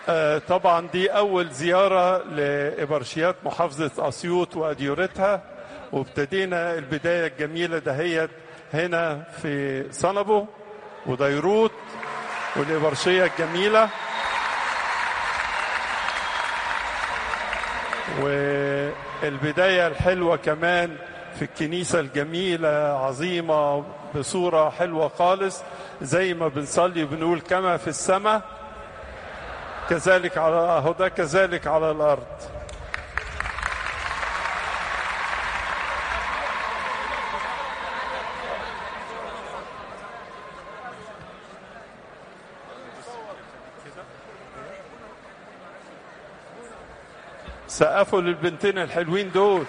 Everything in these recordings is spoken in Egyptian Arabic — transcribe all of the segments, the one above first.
آه، طبعا دي أول زيارة لإبرشيات محافظة أسيوط وأديورتها وابتدينا البداية الجميلة دهيت هنا في صنبو وديروت والإبرشية الجميلة والبداية الحلوة كمان في الكنيسة الجميلة عظيمة بصورة حلوة خالص زي ما بنصلي بنقول كما في السماء كذلك على اهو ده كذلك على الارض سقفوا للبنتين الحلوين دول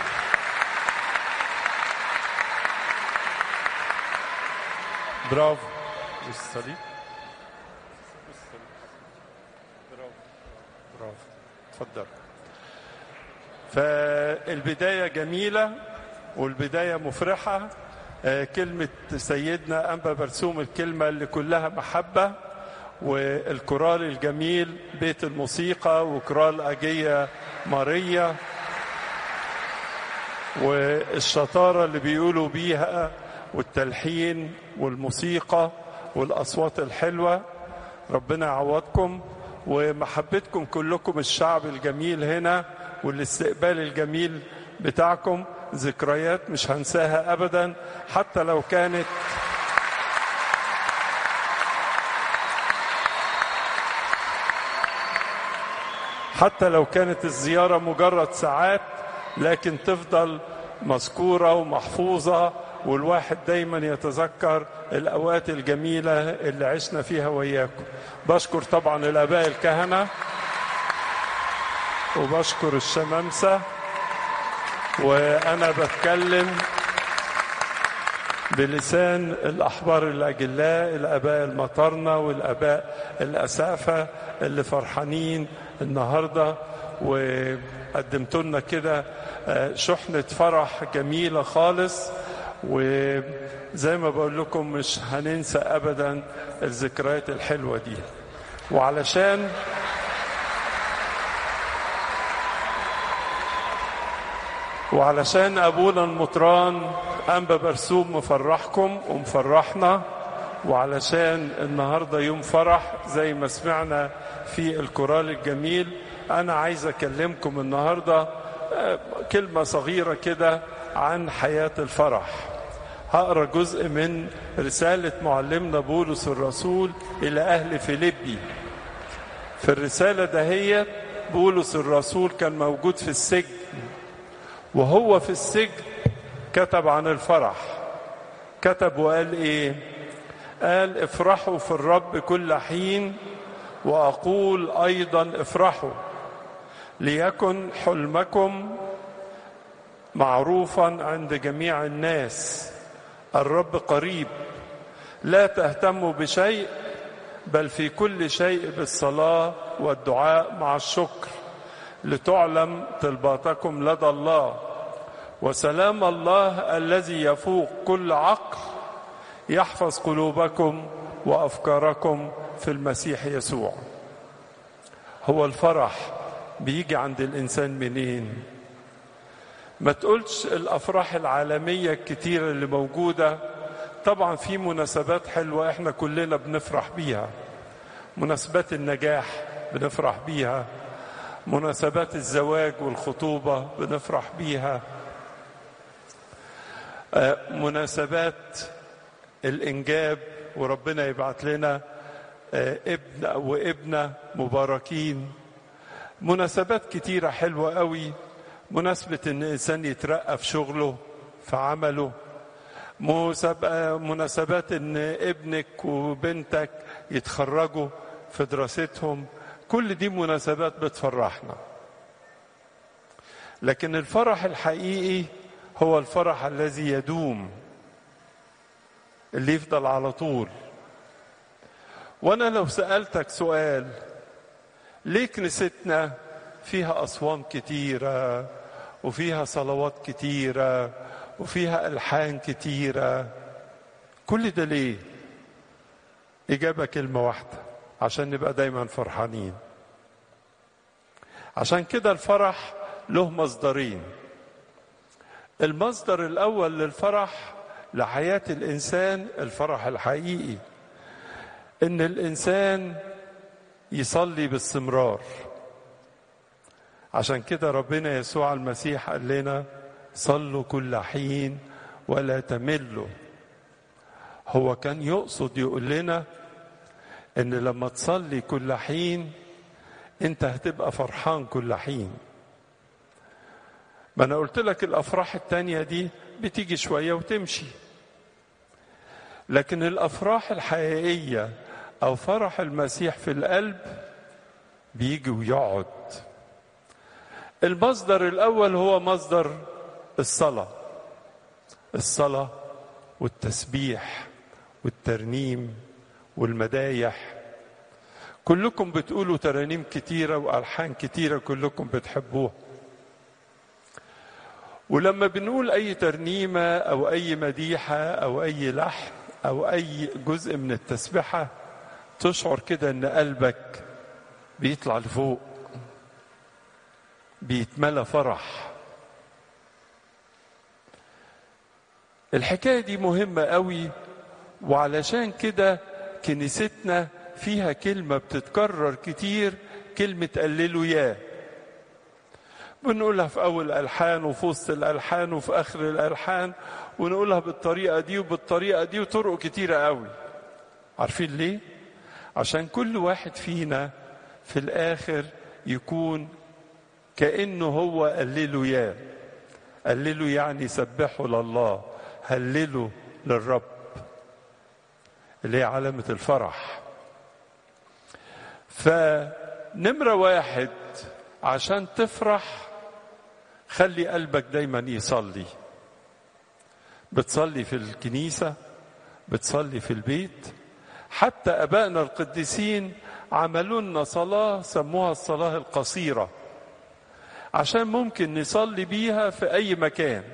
برافو الصليب برافو اتفضل فالبداية جميلة والبداية مفرحة آه، كلمة سيدنا أنبا برسوم الكلمة اللي كلها محبة والكورال الجميل بيت الموسيقى وكورال أجية ماريا والشطارة اللي بيقولوا بيها والتلحين والموسيقى والأصوات الحلوة ربنا يعوضكم ومحبتكم كلكم الشعب الجميل هنا والاستقبال الجميل بتاعكم ذكريات مش هنساها أبدا حتى لو كانت حتى لو كانت الزيارة مجرد ساعات لكن تفضل مذكورة ومحفوظة والواحد دايما يتذكر الأوقات الجميلة اللي عشنا فيها وياكم بشكر طبعا الآباء الكهنة وبشكر الشمامسة وأنا بتكلم بلسان الأحبار الأجلاء الآباء المطرنة والآباء الأسافة اللي فرحانين النهاردة وقدمتوا لنا كده آه، شحنة فرح جميلة خالص وزي ما بقول لكم مش هننسى أبدا الذكريات الحلوة دي وعلشان وعلشان أبونا المطران أنبا برسوم مفرحكم ومفرحنا وعلشان النهارده يوم فرح زي ما سمعنا في الكورال الجميل أنا عايز أكلمكم النهارده آه، كلمة صغيرة كده عن حياة الفرح هقرا جزء من رسالة معلمنا بولس الرسول إلى أهل فيليبي في الرسالة دهيت بولس الرسول كان موجود في السجن وهو في السجن كتب عن الفرح كتب وقال ايه قال افرحوا في الرب كل حين واقول ايضا افرحوا ليكن حلمكم معروفا عند جميع الناس الرب قريب لا تهتموا بشيء بل في كل شيء بالصلاه والدعاء مع الشكر لتعلم طلباتكم لدى الله وسلام الله الذي يفوق كل عقل يحفظ قلوبكم وافكاركم في المسيح يسوع هو الفرح بيجي عند الانسان منين ما تقولش الافراح العالميه الكتيره اللي موجوده طبعا في مناسبات حلوه احنا كلنا بنفرح بيها مناسبات النجاح بنفرح بيها مناسبات الزواج والخطوبه بنفرح بيها آه، مناسبات الانجاب وربنا يبعت لنا آه، ابن او ابنه مباركين مناسبات كتيره حلوه قوي مناسبه ان الانسان يترقى في شغله في عمله مسابقة- مناسبات ان ابنك وبنتك يتخرجوا في دراستهم كل دي مناسبات بتفرحنا لكن الفرح الحقيقي هو الفرح الذي يدوم اللي يفضل على طول وانا لو سالتك سؤال ليه كنيستنا فيها اصوات كتيره وفيها صلوات كتيره وفيها الحان كتيره كل ده ليه اجابه كلمه واحده عشان نبقى دايما فرحانين عشان كده الفرح له مصدرين المصدر الاول للفرح لحياه الانسان الفرح الحقيقي ان الانسان يصلي باستمرار عشان كده ربنا يسوع المسيح قال لنا صلوا كل حين ولا تملوا هو كان يقصد يقول لنا ان لما تصلي كل حين انت هتبقى فرحان كل حين ما انا قلت لك الافراح التانية دي بتيجي شوية وتمشي لكن الافراح الحقيقية او فرح المسيح في القلب بيجي ويقعد المصدر الاول هو مصدر الصلاة الصلاة والتسبيح والترنيم والمدايح كلكم بتقولوا ترانيم كتيرة وألحان كتيرة كلكم بتحبوها ولما بنقول أي ترنيمة أو أي مديحة أو أي لحن أو أي جزء من التسبحة تشعر كده إن قلبك بيطلع لفوق بيتملى فرح الحكاية دي مهمة قوي وعلشان كده كنيستنا فيها كلمة بتتكرر كتير كلمة قللوا ياه بنقولها في أول الألحان وفي وسط الألحان وفي آخر الألحان ونقولها بالطريقة دي وبالطريقة دي وطرق كتيرة قوي عارفين ليه؟ عشان كل واحد فينا في الآخر يكون كأنه هو قللوا ياه قللوا يعني سبحوا لله هللوا للرب اللي هي علامة الفرح فنمرة واحد عشان تفرح خلي قلبك دايما يصلي بتصلي في الكنيسة بتصلي في البيت حتى أبائنا القديسين عملوا لنا صلاة سموها الصلاة القصيرة عشان ممكن نصلي بيها في أي مكان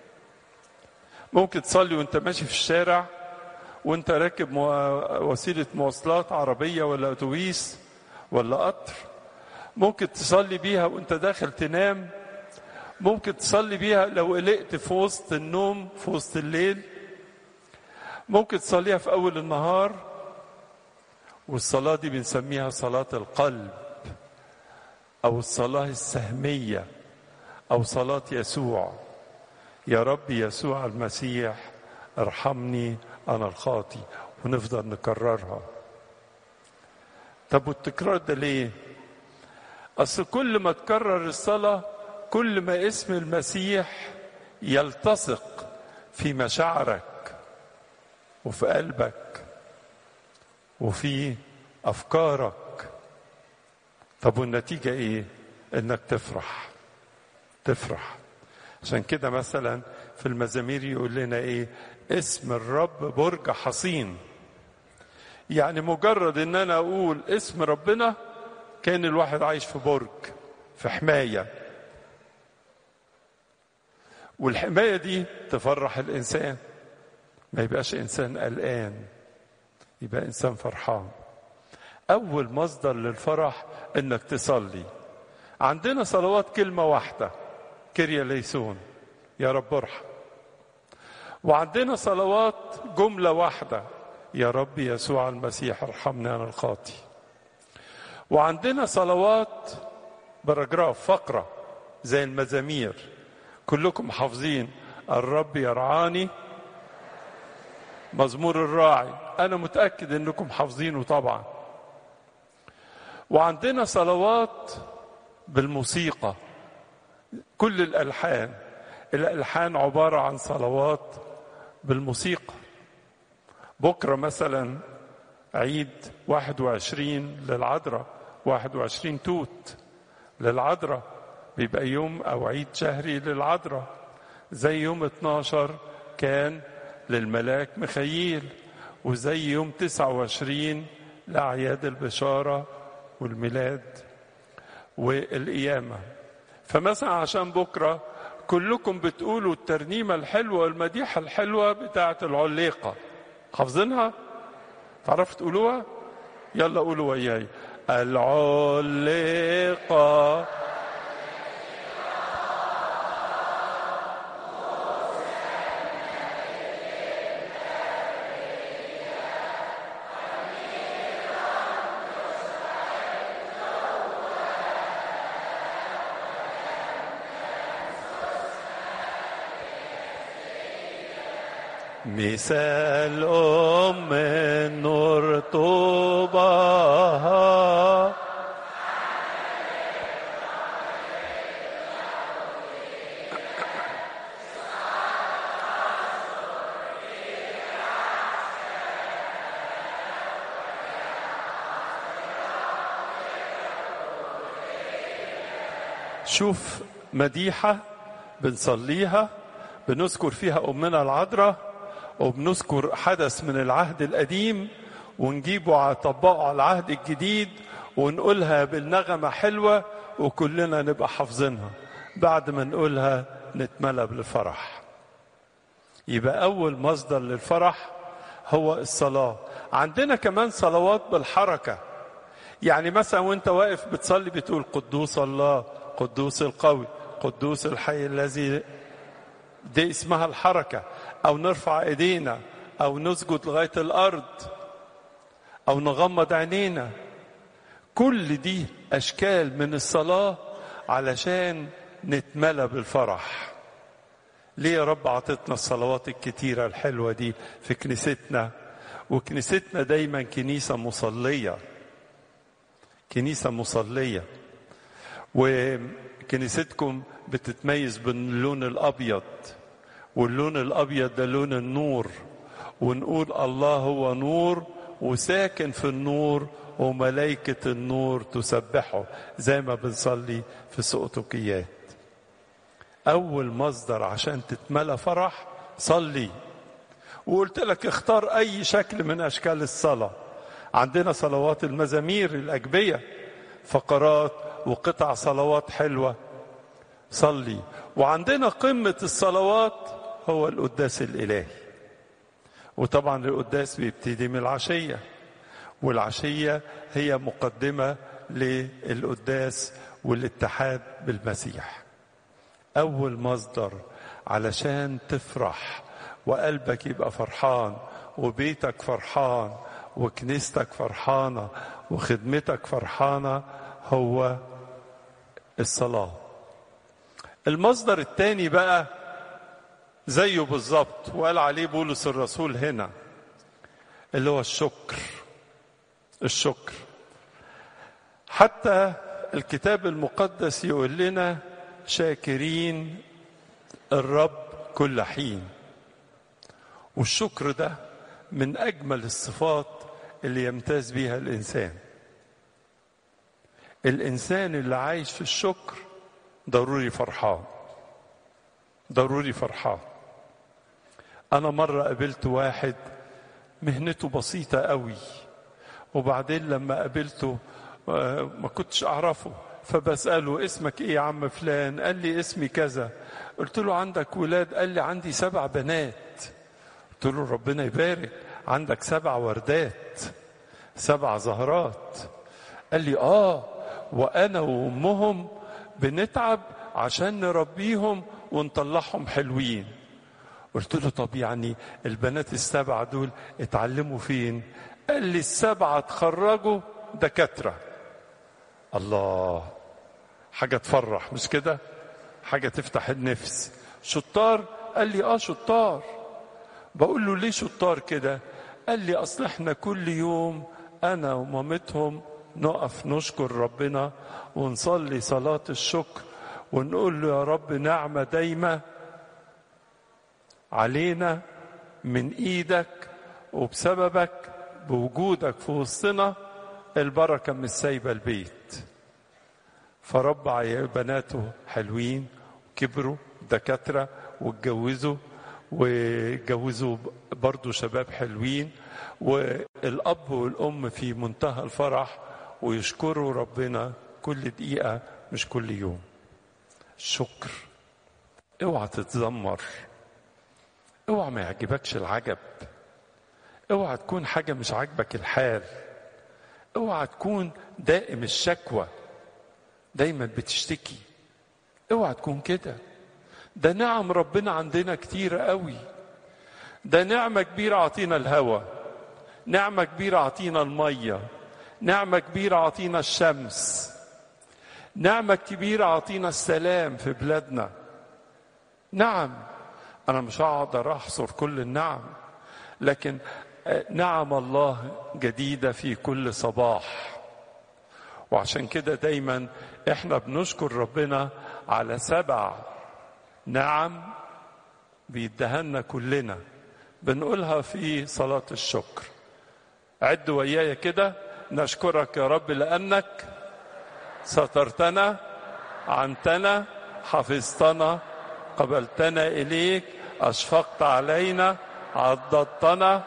ممكن تصلي وانت ماشي في الشارع وانت راكب وسيلة مواصلات عربية ولا أتوبيس ولا قطر ممكن تصلي بيها وانت داخل تنام ممكن تصلي بيها لو قلقت في وسط النوم في وسط الليل ممكن تصليها في أول النهار والصلاة دي بنسميها صلاة القلب أو الصلاة السهمية أو صلاة يسوع يا رب يسوع المسيح ارحمني أنا الخاطي ونفضل نكررها طب والتكرار ده ليه؟ أصل كل ما تكرر الصلاة كل ما اسم المسيح يلتصق في مشاعرك وفي قلبك وفي أفكارك طب والنتيجة إيه؟ إنك تفرح تفرح عشان كده مثلا في المزامير يقول لنا إيه؟ اسم الرب برج حصين يعني مجرد ان انا اقول اسم ربنا كان الواحد عايش في برج في حمايه والحمايه دي تفرح الانسان ما يبقاش انسان قلقان يبقى انسان فرحان اول مصدر للفرح انك تصلي عندنا صلوات كلمه واحده كريا ليسون يا رب ارحم وعندنا صلوات جمله واحده يا رب يسوع المسيح ارحمني انا الخاطي وعندنا صلوات باراجراف فقره زي المزامير كلكم حافظين الرب يرعاني مزمور الراعي انا متاكد انكم حافظينه طبعا وعندنا صلوات بالموسيقى كل الالحان الالحان عباره عن صلوات بالموسيقى بكرة مثلا عيد 21 للعذراء 21 توت للعذراء بيبقى يوم أو عيد شهري للعذراء زي يوم 12 كان للملاك مخيل وزي يوم 29 لأعياد البشارة والميلاد والقيامة فمثلا عشان بكرة كلكم بتقولوا الترنيمة الحلوة والمديحة الحلوة بتاعة العليقة حافظينها تعرفوا تقولوها يلا قولوا وياي العلقة مثال أم النور طوباها شوف مديحة بنصليها بنذكر فيها أمنا العذراء وبنذكر حدث من العهد القديم ونجيبه نطبقه على العهد الجديد ونقولها بالنغمة حلوة وكلنا نبقى حافظينها بعد ما نقولها نتملى بالفرح يبقى أول مصدر للفرح هو الصلاة عندنا كمان صلوات بالحركة يعني مثلا وانت واقف بتصلي بتقول قدوس الله قدوس القوي قدوس الحي الذي دي اسمها الحركة أو نرفع إيدينا أو نسجد لغاية الأرض أو نغمض عينينا كل دي أشكال من الصلاة علشان نتملى بالفرح ليه يا رب عطتنا الصلوات الكتيرة الحلوة دي في كنيستنا وكنيستنا دايما كنيسة مصلية كنيسة مصلية وكنيستكم بتتميز باللون الابيض واللون الابيض ده لون النور ونقول الله هو نور وساكن في النور وملائكة النور تسبحه زي ما بنصلي في سؤتكيات أول مصدر عشان تتملى فرح صلي وقلت لك اختار أي شكل من أشكال الصلاة عندنا صلوات المزامير الأجبية فقرات وقطع صلوات حلوة صلي وعندنا قمة الصلوات هو القداس الإلهي وطبعا القداس بيبتدي من العشية والعشية هي مقدمة للقداس والاتحاد بالمسيح أول مصدر علشان تفرح وقلبك يبقى فرحان وبيتك فرحان وكنيستك فرحانة وخدمتك فرحانة هو الصلاة المصدر الثاني بقى زيه بالظبط وقال عليه بولس الرسول هنا اللي هو الشكر الشكر حتى الكتاب المقدس يقول لنا شاكرين الرب كل حين والشكر ده من اجمل الصفات اللي يمتاز بيها الانسان الانسان اللي عايش في الشكر ضروري فرحان ضروري فرحان انا مره قابلت واحد مهنته بسيطه قوي وبعدين لما قابلته ما كنتش اعرفه فبساله اسمك ايه يا عم فلان قال لي اسمي كذا قلت له عندك ولاد قال لي عندي سبع بنات قلت له ربنا يبارك عندك سبع وردات سبع زهرات قال لي اه وانا وامهم بنتعب عشان نربيهم ونطلعهم حلوين قلت له طب يعني البنات السبعة دول اتعلموا فين قال لي السبعة اتخرجوا دكاترة الله حاجة تفرح مش كده حاجة تفتح النفس شطار قال لي اه شطار بقول له ليه شطار كده قال لي اصل احنا كل يوم انا ومامتهم نقف نشكر ربنا ونصلي صلاة الشكر ونقول له يا رب نعمة دايمة علينا من ايدك وبسببك بوجودك في وسطنا البركة مش سايبة البيت فربع بناته حلوين كبروا دكاترة واتجوزوا واتجوزوا برضو شباب حلوين والأب والأم في منتهى الفرح ويشكروا ربنا كل دقيقة مش كل يوم شكر اوعى تتذمر اوعى ما يعجبكش العجب اوعى تكون حاجة مش عاجبك الحال اوعى تكون دائم الشكوى دايما بتشتكي اوعى تكون كده ده نعم ربنا عندنا كتيرة قوي ده نعمة كبيرة عطينا الهوى نعمة كبيرة عطينا المية نعمة كبيرة عطينا الشمس نعمة كبيرة عطينا السلام في بلادنا نعم انا مش هقدر احصر كل النعم لكن نعم الله جديده في كل صباح وعشان كده دايما احنا بنشكر ربنا على سبع نعم بيدهنا كلنا بنقولها في صلاة الشكر عد وياي كده نشكرك يا رب لأنك سترتنا عنتنا حفظتنا قبلتنا إليك أشفقت علينا عضدتنا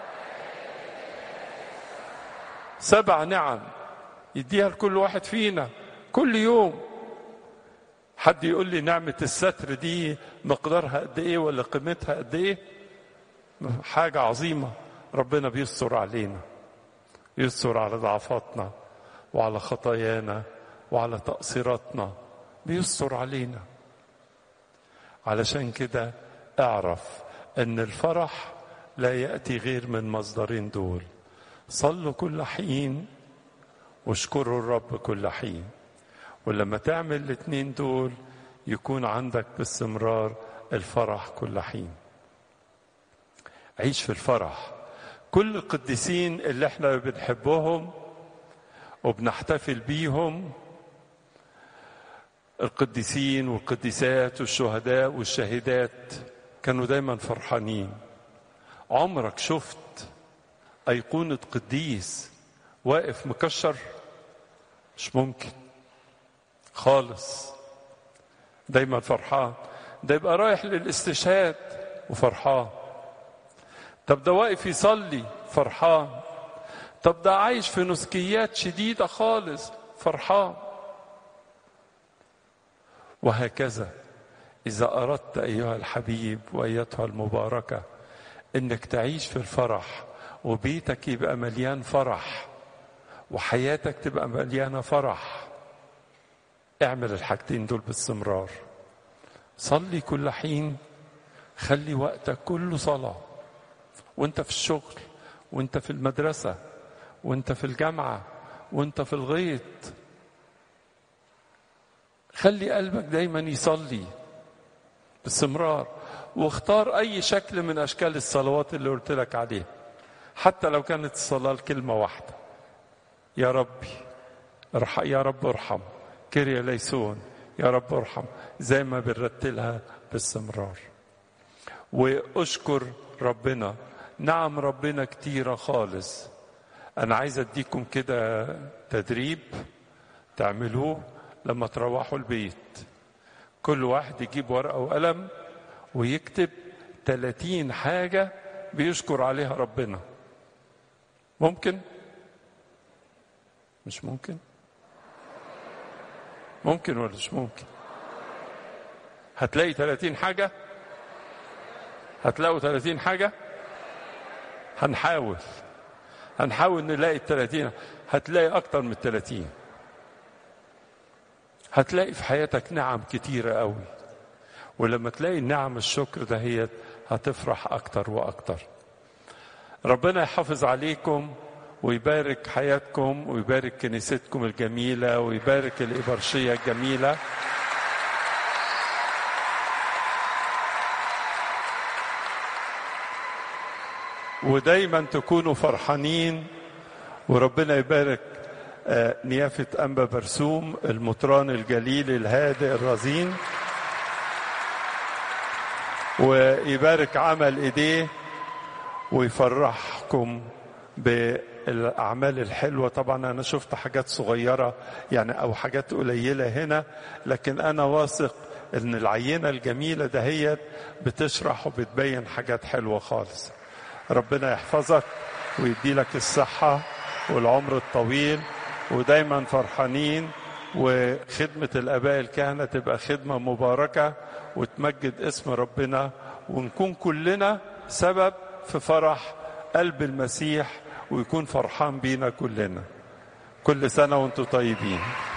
سبع نعم يديها لكل واحد فينا كل يوم حد يقول لي نعمة الستر دي مقدارها قد ايه ولا قيمتها قد ايه حاجة عظيمة ربنا بيستر علينا يستر على ضعفاتنا وعلى خطايانا وعلى تقصيراتنا بيستر علينا علشان كده اعرف ان الفرح لا يأتي غير من مصدرين دول صلوا كل حين واشكروا الرب كل حين ولما تعمل الاثنين دول يكون عندك باستمرار الفرح كل حين عيش في الفرح كل القديسين اللي احنا بنحبهم وبنحتفل بيهم القديسين والقديسات والشهداء والشاهدات كانوا دايما فرحانين عمرك شفت أيقونة قديس واقف مكشر مش ممكن خالص دايما فرحان ده يبقى رايح للاستشهاد وفرحان طب ده واقف يصلي فرحان طب ده عايش في نسكيات شديدة خالص فرحان وهكذا إذا أردت أيها الحبيب وأيتها المباركة إنك تعيش في الفرح وبيتك يبقى مليان فرح وحياتك تبقى مليانة فرح اعمل الحاجتين دول باستمرار صلي كل حين خلي وقتك كله صلاة وانت في الشغل وانت في المدرسة وانت في الجامعة وانت في الغيط خلي قلبك دايما يصلي باستمرار واختار اي شكل من اشكال الصلوات اللي قلت لك عليها حتى لو كانت الصلاة الكلمة واحدة يا ربي ارحم يا رب ارحم كريا ليسون يا رب ارحم زي ما بنرتلها باستمرار واشكر ربنا نعم ربنا كتيرة خالص أنا عايز أديكم كده تدريب تعملوه لما تروحوا البيت كل واحد يجيب ورقة وقلم ويكتب 30 حاجة بيشكر عليها ربنا ممكن مش ممكن ممكن ولا مش ممكن هتلاقي 30 حاجة هتلاقوا 30 حاجة هنحاول هنحاول نلاقي ال 30 هتلاقي أكتر من 30 هتلاقي في حياتك نعم كتيرة قوي ولما تلاقي نعم الشكر ده هي هتفرح أكتر وأكتر ربنا يحافظ عليكم ويبارك حياتكم ويبارك كنيستكم الجميلة ويبارك الإبرشية الجميلة ودايما تكونوا فرحانين وربنا يبارك نيافة أنبا برسوم المطران الجليل الهادئ الرزين ويبارك عمل ايديه ويفرحكم بالاعمال الحلوه طبعا انا شفت حاجات صغيره يعني او حاجات قليله هنا لكن انا واثق ان العينه الجميله دهيت بتشرح وبتبين حاجات حلوه خالص ربنا يحفظك ويدي لك الصحه والعمر الطويل ودايما فرحانين وخدمه الاباء الكهنه تبقى خدمه مباركه وتمجد اسم ربنا ونكون كلنا سبب في فرح قلب المسيح ويكون فرحان بينا كلنا كل سنة وانتم طيبين